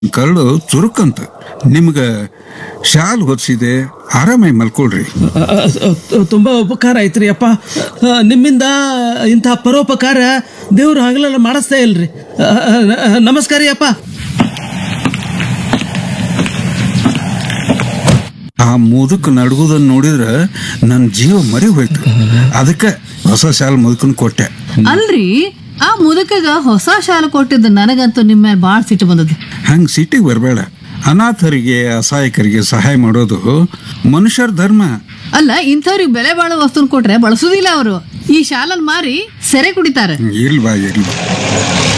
ಕರಳು ಚುರುಕಂತ ನಿಮ್ಗ ಶಾಲ್ ಹೊರಿಸಿದೆ ಆರಾಮಾಗಿ ಮಲ್ಕೊಳ್ರಿ ಅ, ಅ, ಅ, ತುಂಬಾ ಉಪಕಾರ ಐತ್ರಿ ಅಪ್ಪ ಅ, ನಿಮ್ಮಿಂದ ಇಂತಹ ಪರೋಪಕಾರ ದೇವ್ರು ಹಗಲೆಲ್ಲ ಮಾಡಿಸ್ತಾ ಇಲ್ರಿ ಅ, ಅ, ನಮಸ್ಕಾರ ರೀ ಅಪ್ಪ ಆ ಮುದುಕ್ ನಡ್ಗುದನ್ನ ನೋಡಿದ್ರ ನನ್ನ ಜೀವ ಮರಿ ಹೋಯ್ತು ಅದಕ್ಕೆ ಹೊಸ ಶಾಲ್ ಮುದುಕನ್ ಕೊಟ್ಟೆ ಅಲ್ರಿ ಆ ಮುದುಕಗ ಹೊಸ ಶಾಲೆ ಕೊಟ್ಟಿದ್ದು ನನಗಂತೂ ನಿಮ್ಮ ಮೇಲೆ ಬಾಳ್ ಸಿಟ್ಟು ಬಂದದ್ದು ಹಂಗ್ ಸಿಟಿಗೆ ಬರಬೇಡ ಅನಾಥರಿಗೆ ಅಸಹಾಯಕರಿಗೆ ಸಹಾಯ ಮಾಡೋದು ಮನುಷ್ಯರ ಧರ್ಮ ಅಲ್ಲ ಇಂಥವ್ರಿಗೆ ಬೆಲೆ ಬಾಳೋ ವಸ್ತುನ್ ಕೊಟ್ರೆ ಬಳಸುದಿಲ್ಲ ಅವರು ಈ ಶಾಲಲ್ ಮಾರಿ ಸೆರೆ ಕುಡಿತಾರೆ ಇಲ್ವಾ ಇಲ್ವಾ